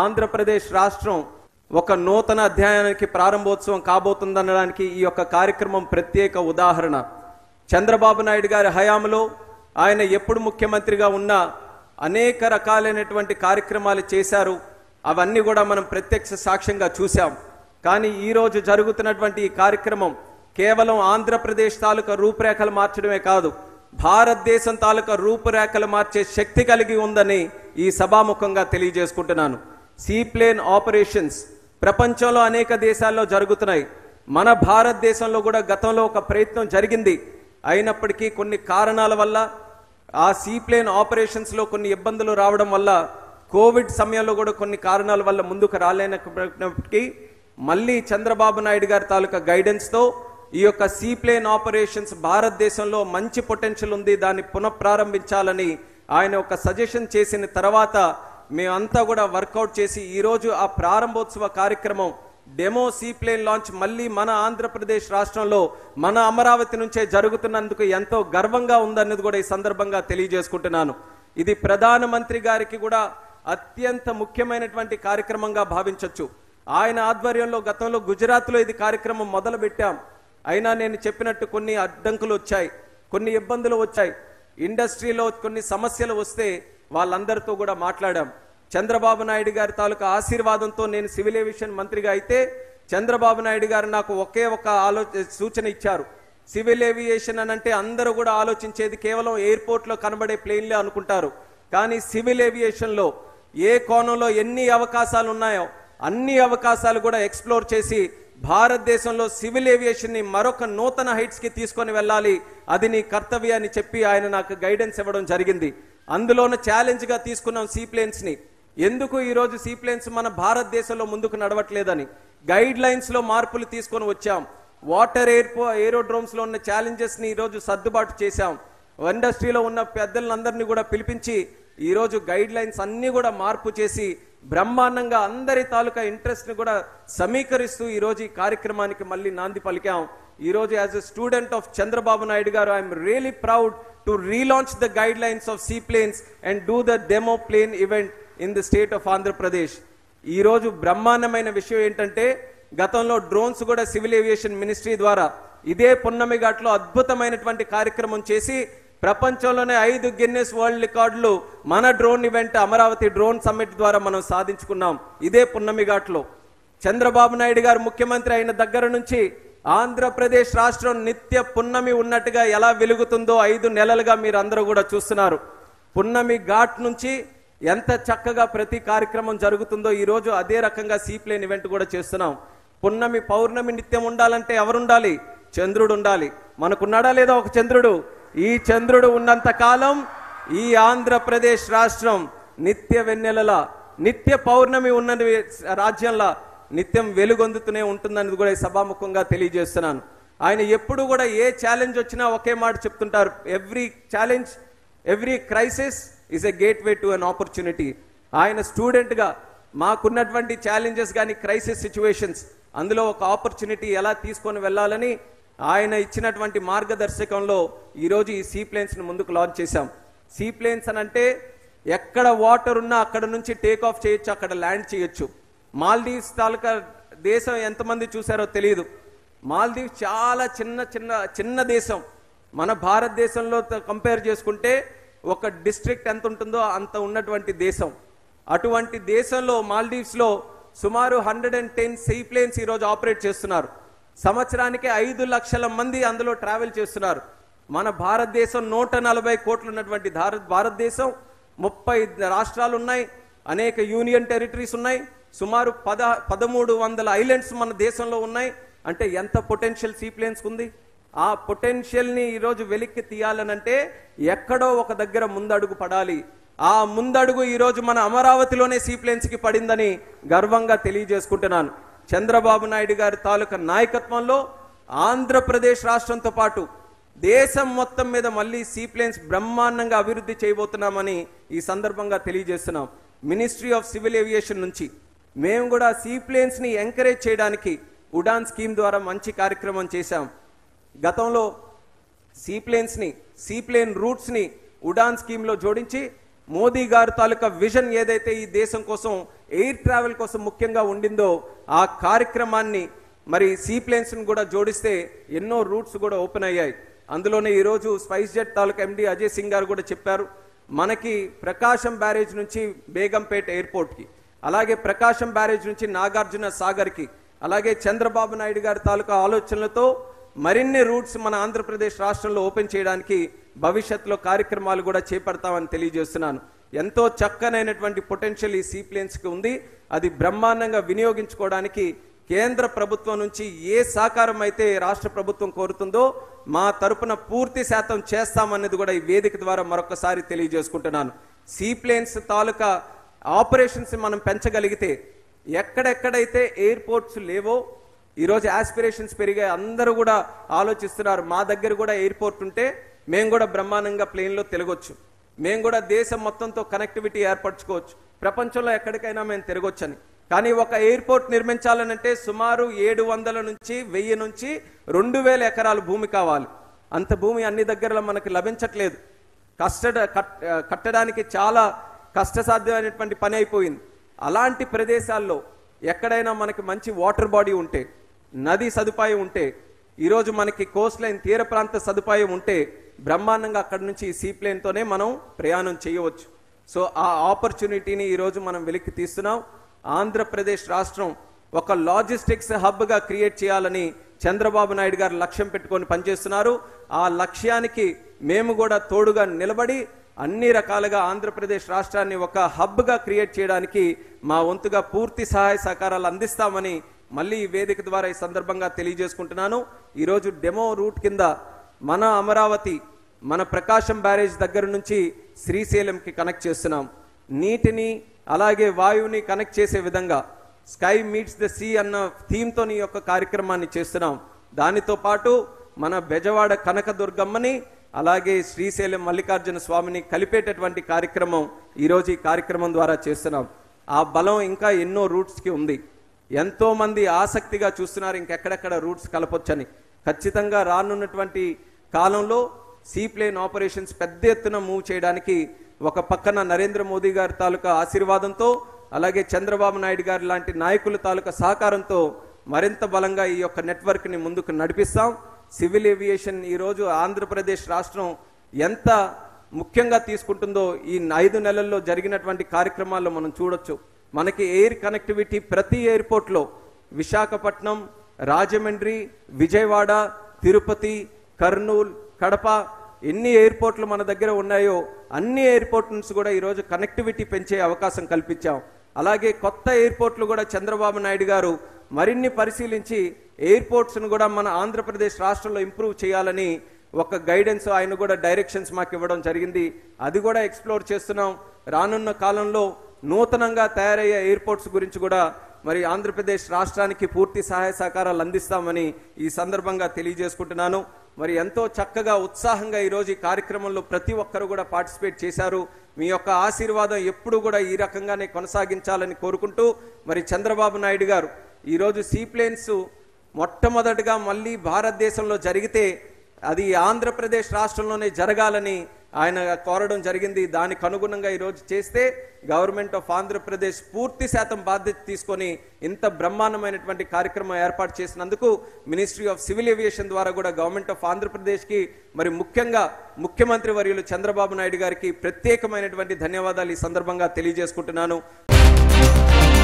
ఆంధ్రప్రదేశ్ రాష్ట్రం ఒక నూతన అధ్యాయానికి ప్రారంభోత్సవం కాబోతుందనడానికి ఈ యొక్క కార్యక్రమం ప్రత్యేక ఉదాహరణ చంద్రబాబు నాయుడు గారి హయాంలో ఆయన ఎప్పుడు ముఖ్యమంత్రిగా ఉన్నా అనేక రకాలైనటువంటి కార్యక్రమాలు చేశారు అవన్నీ కూడా మనం ప్రత్యక్ష సాక్ష్యంగా చూశాం కానీ ఈ రోజు జరుగుతున్నటువంటి ఈ కార్యక్రమం కేవలం ఆంధ్రప్రదేశ్ తాలూకా రూపురేఖలు మార్చడమే కాదు భారతదేశం తాలూకా రూపురేఖలు మార్చే శక్తి కలిగి ఉందని ఈ సభాముఖంగా తెలియజేసుకుంటున్నాను సీప్లేన్ ఆపరేషన్స్ ప్రపంచంలో అనేక దేశాల్లో జరుగుతున్నాయి మన భారతదేశంలో కూడా గతంలో ఒక ప్రయత్నం జరిగింది అయినప్పటికీ కొన్ని కారణాల వల్ల ఆ సీప్లేన్ ఆపరేషన్స్ లో కొన్ని ఇబ్బందులు రావడం వల్ల కోవిడ్ సమయంలో కూడా కొన్ని కారణాల వల్ల ముందుకు రాలేనప్పటికీ మళ్ళీ చంద్రబాబు నాయుడు గారి తాలూకా గైడెన్స్ తో ఈ యొక్క సీప్లేన్ ఆపరేషన్స్ భారతదేశంలో మంచి పొటెన్షియల్ ఉంది దాన్ని పునఃప్రారంభించాలని ఆయన ఒక సజెషన్ చేసిన తర్వాత మేమంతా కూడా వర్కౌట్ చేసి ఈరోజు ఆ ప్రారంభోత్సవ కార్యక్రమం డెమో సీప్లేన్ లాంచ్ మళ్ళీ మన ఆంధ్రప్రదేశ్ రాష్ట్రంలో మన అమరావతి నుంచే జరుగుతున్నందుకు ఎంతో గర్వంగా ఉందన్నది కూడా ఈ సందర్భంగా తెలియజేసుకుంటున్నాను ఇది ప్రధానమంత్రి గారికి కూడా అత్యంత ముఖ్యమైనటువంటి కార్యక్రమంగా భావించవచ్చు ఆయన ఆధ్వర్యంలో గతంలో గుజరాత్లో ఇది కార్యక్రమం మొదలు పెట్టాం అయినా నేను చెప్పినట్టు కొన్ని అడ్డంకులు వచ్చాయి కొన్ని ఇబ్బందులు వచ్చాయి ఇండస్ట్రీలో కొన్ని సమస్యలు వస్తే వాళ్ళందరితో కూడా మాట్లాడాం చంద్రబాబు నాయుడు గారి తాలూకా ఆశీర్వాదంతో నేను సివిల్ ఏవియేషన్ మంత్రిగా అయితే చంద్రబాబు నాయుడు గారు నాకు ఒకే ఒక ఆలో సూచన ఇచ్చారు సివిల్ ఏవియేషన్ అని అంటే అందరూ కూడా ఆలోచించేది కేవలం ఎయిర్పోర్ట్ లో కనబడే ప్లేన్లే అనుకుంటారు కానీ సివిల్ ఏవియేషన్ లో ఏ కోణంలో ఎన్ని అవకాశాలు ఉన్నాయో అన్ని అవకాశాలు కూడా ఎక్స్ప్లోర్ చేసి భారతదేశంలో సివిల్ ఏవియేషన్ ని మరొక నూతన హైట్స్ కి తీసుకొని వెళ్ళాలి అది నీ కర్తవ్య అని చెప్పి ఆయన నాకు గైడెన్స్ ఇవ్వడం జరిగింది అందులోన ఛాలెంజ్ గా తీసుకున్నాం సీప్లేన్స్ ని ఎందుకు ఈ రోజు సీప్లేన్స్ మన భారతదేశంలో ముందుకు నడవట్లేదని గైడ్ లైన్స్ లో మార్పులు తీసుకొని వచ్చాం వాటర్ ఎయిర్పో ఏరోడ్రోమ్స్ లో ఉన్న ఛాలెంజెస్ ని ఈ రోజు సర్దుబాటు చేశాం ఇండస్ట్రీలో ఉన్న పెద్దలందరినీ కూడా పిలిపించి ఈ రోజు గైడ్ లైన్స్ అన్ని కూడా మార్పు చేసి బ్రహ్మాండంగా అందరి తాలూకా ఇంట్రెస్ట్ ని కూడా సమీకరిస్తూ ఈ రోజు ఈ కార్యక్రమానికి మళ్ళీ నాంది పలికాం ఈ రోజు as a student of Chandrababu Naidu గారు I'm really proud to relaunch the guidelines of seaplanes and do the demo plane event in the state of Andhra Pradesh ఈ రోజు బ్రహ్మాండమైన విషయం ఏంటంటే గతంలో డ్రోన్స్ కూడా సివిల్ ఏవియేషన్ మినిస్ట్రీ ద్వారా ఇదే పున్నమి ఘాట్లో అద్భుతమైనటువంటి కార్యక్రమం చేసి ప్రపంచంలోనే ఐదు గిన్నెస్ వరల్డ్ రికార్డులు మన drone event Amaravati drone summit ద్వారా మనం సాధించుకున్నాం ఇదే పున్నమి ఘాట్లో చంద్రబాబు నాయుడు గారు ముఖ్యమంత్రి అయిన దగ్గర నుంచి ఆంధ్రప్రదేశ్ రాష్ట్రం నిత్య పున్నమి ఉన్నట్టుగా ఎలా వెలుగుతుందో ఐదు నెలలుగా మీరు అందరూ కూడా చూస్తున్నారు పున్నమి ఘాట్ నుంచి ఎంత చక్కగా ప్రతి కార్యక్రమం జరుగుతుందో ఈ రోజు అదే రకంగా సీప్లేన్ ఈవెంట్ కూడా చేస్తున్నాం పున్నమి పౌర్ణమి నిత్యం ఉండాలంటే ఎవరుండాలి చంద్రుడు ఉండాలి మనకున్నాడా లేదా ఒక చంద్రుడు ఈ చంద్రుడు ఉన్నంత కాలం ఈ ఆంధ్రప్రదేశ్ రాష్ట్రం నిత్య వెన్నెలలా నిత్య పౌర్ణమి ఉన్న రాజ్యంలా నిత్యం వెలుగొందుతూనే ఉంటుందని కూడా ఈ సభాముఖంగా తెలియజేస్తున్నాను ఆయన ఎప్పుడు కూడా ఏ ఛాలెంజ్ వచ్చినా ఒకే మాట చెప్తుంటారు every challenge every crisis is a gateway to an opportunity ఆయన స్టూడెంట్గా మాకున్నటువంటి ఛాలెంజెస్ కానీ క్రైసిస్ సిచ్యువేషన్స్ అందులో ఒక ఆపర్చునిటీ ఎలా తీసుకొని వెళ్ళాలని ఆయన ఇచ్చినటువంటి మార్గదర్శకంలో ఈరోజు ఈ సీ ప్లేన్స్ని ముందుకు లాంచ్ చేశాం సీ ప్లేన్స్ అని అంటే ఎక్కడ వాటర్ ఉన్నా అక్కడ నుంచి టేక్ ఆఫ్ చేయొచ్చు అక్కడ ల్యాండ్ చేయొచ్చు మాల్దీవ్స్ తాలూకా దేశం ఎంతమంది చూసారో తెలియదు మాల్దీవ్స్ చాలా చిన్న చిన్న చిన్న దేశం మన భారతదేశంలో కంపేర్ చేసుకుంటే ఒక డిస్ట్రిక్ట్ ఎంత ఉంటుందో అంత ఉన్నటువంటి దేశం అటువంటి దేశంలో మాల్దీవ్స్ లో సుమారు hundred and ten sea planes ఈరోజు ఆపరేట్ చేస్తున్నారు సంవత్సరానికి ఐదు లక్షల మంది అందులో ట్రావెల్ చేస్తున్నారు మన భారతదేశం నూట నలభై కోట్లు ఉన్నటువంటి భారత్ భారతదేశం ముప్పై రాష్ట్రాలు ఉన్నాయి అనేక యూనియన్ టెరిటరీస్ ఉన్నాయి సుమారు పద పదమూడు వందల ఐలాండ్స్ మన దేశంలో ఉన్నాయి అంటే ఎంత పొటెన్షియల్ సీప్లేన్స్ ఉంది ఆ పొటెన్షియల్ ని ఈరోజు వెలిక్కి తీయాలనంటే ఎక్కడో ఒక దగ్గర ముందడుగు పడాలి ఆ ముందడుగు ఈరోజు మన అమరావతిలోనే సీప్లేన్స్ కి పడిందని గర్వంగా తెలియజేసుకుంటున్నాను చంద్రబాబు నాయుడు గారి తాలూకా నాయకత్వంలో ఆంధ్రప్రదేశ్ రాష్ట్రంతో పాటు దేశం మొత్తం మీద మళ్ళీ సీప్లేన్స్ బ్రహ్మాండంగా అభివృద్ధి చేయబోతున్నామని ఈ సందర్భంగా తెలియజేస్తున్నాం మినిస్ట్రీ ఆఫ్ సివిల్ ఏవియేషన్ నుంచి మేము కూడా సీప్లేన్స్ ని ఎంకరేజ్ చేయడానికి ఉడాన్ స్కీమ్ ద్వారా మంచి కార్యక్రమం చేశాం గతంలో సీప్లేన్స్ ని సీప్లేన్ రూట్స్ ని ఉడాన్ స్కీమ్ లో జోడించి మోదీ గారి తాలూకా విజన్ ఏదైతే ఈ దేశం కోసం ఎయిర్ ట్రావెల్ కోసం ముఖ్యంగా ఉండిందో ఆ కార్యక్రమాన్ని మరి సీ ప్లేన్స్ కూడా జోడిస్తే ఎన్నో రూట్స్ కూడా ఓపెన్ అయ్యాయి అందులోనే ఈరోజు స్పైస్ జెట్ తాలూకా ఎండి అజయ్ సింగ్ గారు కూడా చెప్పారు మనకి ప్రకాశం బ్యారేజ్ నుంచి బేగంపేట ఎయిర్పోర్ట్కి అలాగే ప్రకాశం బ్యారేజ్ నుంచి నాగార్జున సాగర్కి అలాగే చంద్రబాబు నాయుడు గారి తాలూకా ఆలోచనలతో మరిన్ని రూట్స్ మన ఆంధ్రప్రదేశ్ రాష్ట్రంలో ఓపెన్ చేయడానికి భవిష్యత్తులో కార్యక్రమాలు కూడా చేపడతామని తెలియజేస్తున్నాను ఎంతో చక్కనైనటువంటి పొటెన్షియల్ ఈ సీప్లేన్స్కి ఉంది అది బ్రహ్మాండంగా వినియోగించుకోవడానికి కేంద్ర ప్రభుత్వం నుంచి ఏ సహకారం అయితే రాష్ట్ర ప్రభుత్వం కోరుతుందో మా తరపున పూర్తి శాతం చేస్తామన్నది కూడా ఈ వేదిక ద్వారా మరొకసారి తెలియజేసుకుంటున్నాను సీప్లేన్స్ తాలూకా ఆపరేషన్స్ మనం పెంచగలిగితే ఎక్కడెక్కడైతే ఎయిర్పోర్ట్స్ లేవో ఈరోజు ఆస్పిరేషన్స్ పెరిగాయి అందరూ కూడా ఆలోచిస్తున్నారు మా దగ్గర కూడా ఎయిర్పోర్ట్ ఉంటే మేము కూడా బ్రహ్మాండంగా ప్లేన్లో తిరగొచ్చు మేము కూడా దేశం మొత్తంతో కనెక్టివిటీ ఏర్పరచుకోవచ్చు ప్రపంచంలో ఎక్కడికైనా మేము తిరగొచ్చని కానీ ఒక ఎయిర్పోర్ట్ నిర్మించాలనంటే సుమారు ఏడు వందల నుంచి వెయ్యి నుంచి రెండు వేల ఎకరాల భూమి కావాలి అంత భూమి అన్ని దగ్గరలో మనకి లభించట్లేదు కష్ట కట్- కట్టడానికి చాలా కష్టసాధ్యమైనటువంటి పని అయిపోయింది అలాంటి ప్రదేశాల్లో ఎక్కడైనా మనకి మంచి వాటర్ బాడీ ఉంటే నది సదుపాయం ఉంటే ఈరోజు మనకి కోస్ట్ లైన్ తీర ప్రాంత సదుపాయం ఉంటే బ్రహ్మాండంగా అక్కడి నుంచి ఈ సీప్లేన్తోనే మనం ప్రయాణం చేయవచ్చు సో ఆ ఆపర్చునిటీని ఈరోజు మనం వెలికి తీస్తున్నాం ఆంధ్రప్రదేశ్ రాష్ట్రం ఒక లాజిస్టిక్స్ హబ్గా క్రియేట్ చేయాలని చంద్రబాబు నాయుడు గారు లక్ష్యం పెట్టుకొని పనిచేస్తున్నారు ఆ లక్ష్యానికి మేము కూడా తోడుగా నిలబడి అన్ని రకాలుగా ఆంధ్రప్రదేశ్ రాష్ట్రాన్ని ఒక హబ్గా క్రియేట్ చేయడానికి మా వంతుగా పూర్తి సహాయ సహకారాలు అందిస్తామని మళ్ళీ ఈ వేదిక ద్వారా ఈ సందర్భంగా తెలియజేసుకుంటున్నాను ఈరోజు డెమో రూట్ కింద మన అమరావతి మన ప్రకాశం బ్యారేజ్ దగ్గర నుంచి శ్రీశైలంకి కనెక్ట్ చేస్తున్నాం నీటిని అలాగే వాయువుని కనెక్ట్ చేసే విధంగా స్కై మీట్స్ ద సీ అన్న థీమ్తో ఈ యొక్క కార్యక్రమాన్ని చేస్తున్నాం దానితో పాటు మన బెజవాడ కనకదుర్గమ్మని అలాగే శ్రీశైలం మల్లికార్జున స్వామిని కలిపేటటువంటి కార్యక్రమం ఈరోజు ఈ కార్యక్రమం ద్వారా చేస్తున్నాం ఆ బలం ఇంకా ఎన్నో రూట్స్కి ఉంది ఎంతో మంది ఆసక్తిగా చూస్తున్నారు ఇంకెక్కడెక్కడ రూట్స్ కలపొచ్చని ఖచ్చితంగా రానున్నటువంటి కాలంలో సీ ప్లేన్ ఆపరేషన్స్ పెద్ద ఎత్తున మూవ్ చేయడానికి ఒక పక్కన నరేంద్ర మోదీ గారి తాలూకా ఆశీర్వాదంతో అలాగే చంద్రబాబు నాయుడు గారి లాంటి నాయకుల తాలూకా సహకారంతో మరింత బలంగా ఈ యొక్క నెట్వర్క్ని ముందుకు నడిపిస్తాం సివిల్ ఏవియేషన్ ఈరోజు ఆంధ్రప్రదేశ్ రాష్ట్రం ఎంత ముఖ్యంగా తీసుకుంటుందో ఈ ఐదు నెలల్లో జరిగినటువంటి కార్యక్రమాల్లో మనం చూడొచ్చు మనకి ఎయిర్ కనెక్టివిటీ ప్రతి ఎయిర్పోర్ట్లో విశాఖపట్నం రాజమండ్రి విజయవాడ తిరుపతి కర్నూలు కడప ఎన్ని ఎయిర్పోర్ట్లు మన దగ్గర ఉన్నాయో అన్ని ఎయిర్పోర్ట్ నుంచి కూడా ఈరోజు కనెక్టివిటీ పెంచే అవకాశం కల్పించాం అలాగే కొత్త ఎయిర్పోర్ట్లు కూడా చంద్రబాబు నాయుడు గారు మరిన్ని పరిశీలించి ఎయిర్పోర్ట్స్ను కూడా మన ఆంధ్రప్రదేశ్ రాష్ట్రంలో ఇంప్రూవ్ చేయాలని ఒక గైడెన్స్ ఆయన కూడా డైరెక్షన్స్ మాకు ఇవ్వడం జరిగింది అది కూడా ఎక్స్ప్లోర్ చేస్తున్నాం రానున్న కాలంలో నూతనంగా తయారయ్యే ఎయిర్పోర్ట్స్ గురించి కూడా మరి ఆంధ్రప్రదేశ్ రాష్ట్రానికి పూర్తి సహాయ సహకారాలు అందిస్తామని ఈ సందర్భంగా తెలియజేసుకుంటున్నాను మరి ఎంతో చక్కగా ఉత్సాహంగా ఈరోజు ఈ కార్యక్రమంలో ప్రతి ఒక్కరు కూడా పార్టిసిపేట్ చేశారు మీ యొక్క ఆశీర్వాదం ఎప్పుడు కూడా ఈ రకంగానే కొనసాగించాలని కోరుకుంటూ మరి చంద్రబాబు నాయుడు గారు ఈరోజు సీప్లేన్స్ మొట్టమొదటిగా మళ్ళీ భారతదేశంలో జరిగితే అది ఆంధ్రప్రదేశ్ రాష్ట్రంలోనే జరగాలని ఆయన కోరడం జరిగింది దానికి అనుగుణంగా ఈరోజు చేస్తే గవర్నమెంట్ ఆఫ్ ఆంధ్రప్రదేశ్ పూర్తి శాతం బాధ్యత తీసుకొని ఇంత బ్రహ్మాండమైనటువంటి కార్యక్రమం ఏర్పాటు చేసినందుకు మినిస్ట్రీ ఆఫ్ సివిల్ ఏవియేషన్ ద్వారా కూడా గవర్నమెంట్ ఆఫ్ ఆంధ్రప్రదేశ్కి మరి ముఖ్యంగా ముఖ్యమంత్రి వర్యులు చంద్రబాబు నాయుడు గారికి ప్రత్యేకమైనటువంటి ధన్యవాదాలు ఈ సందర్భంగా తెలియజేసుకుంటున్నాను